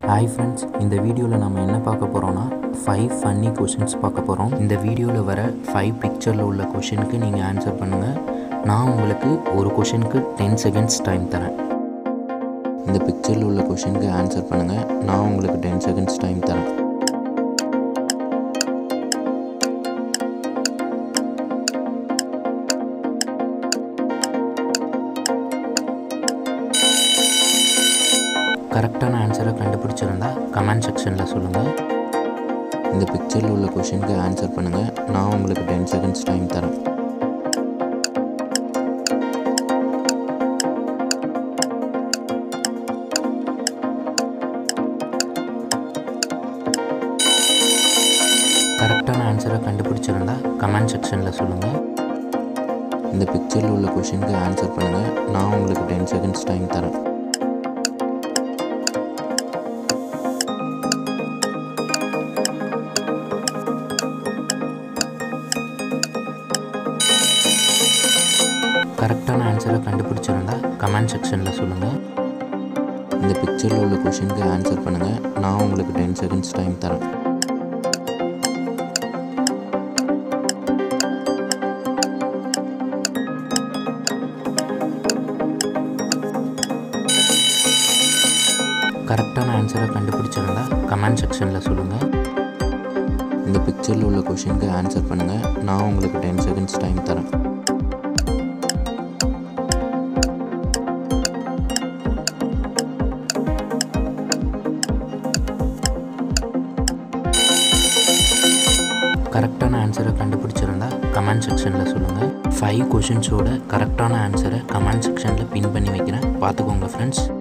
hi friends இந்த வீடியோவில் நம்ம என்ன பார்க்க போகிறோம்னா ஃபைவ் ஃபன்னி கொஷின்ஸ் பார்க்க போகிறோம் இந்த வீடியோவில் வர ஃபைவ் பிக்சரில் உள்ள கொஷினுக்கு நீங்கள் ஆன்சர் பண்ணுங்கள் நான் உங்களுக்கு ஒரு கொஷினுக்கு டென் செகண்ட்ஸ் டைம் தரேன் இந்த பிக்சரில் உள்ள கொஷினுக்கு ஆன்சர் பண்ணுங்கள் நான் உங்களுக்கு டென் செகண்ட்ஸ் டைம் தரேன் கரெக்டான ஆன்சரை கண்டுபிடிச்சிருந்தா கமெண்ட் செக்ஷனில் சொல்லுங்கள் இந்த பிக்சரில் உள்ள கொஷினுக்கு ஆன்சர் பண்ணுங்கள் நான் உங்களுக்கு டென் செகண்ட்ஸ் டைம் தரேன் கரெக்டான ஆன்சரை கண்டுபிடிச்சிருந்தா கமெண்ட் செக்ஷனில் சொல்லுங்கள் இந்த பிக்சரில் உள்ள கொஷினுக்கு ஆன்சர் பண்ணுங்கள் நான் உங்களுக்கு டென் செகண்ட்ஸ் டைம் தரேன் கரெக்டான ஆன்சரை கண்டுபிடிச்சிருந்தா கமெண்ட் செக்ஷனில் சொல்லுங்கள் இந்த பிக்சரில் உள்ள கொஷினுக்கு ஆன்சர் பண்ணுங்கள் நான் உங்களுக்கு டென் செகண்ட்ஸ் டைம் தரேன் கரெக்டான ஆன்சரை கண்டுபிடிச்சிருந்தா கமெண்ட் செக்ஷனில் சொல்லுங்கள் இந்த பிக்சரில் உள்ள கொஷினுக்கு ஆன்சர் பண்ணுங்கள் நான் உங்களுக்கு டென் செகண்ட்ஸ் டைம் தரேன் கரெக்டான ஆன்சரை கண்டுபிடிச்சிருந்தா கமெண்ட் செக்ஷனில் சொல்லுங்கள் ஃபைவ் கொஷின்ஸோட கரெக்டான ஆன்சரை கமெண்ட் செக்ஷனில் பின் பண்ணி வைக்கிறேன் பார்த்துக்கோங்க ஃப்ரெண்ட்ஸ்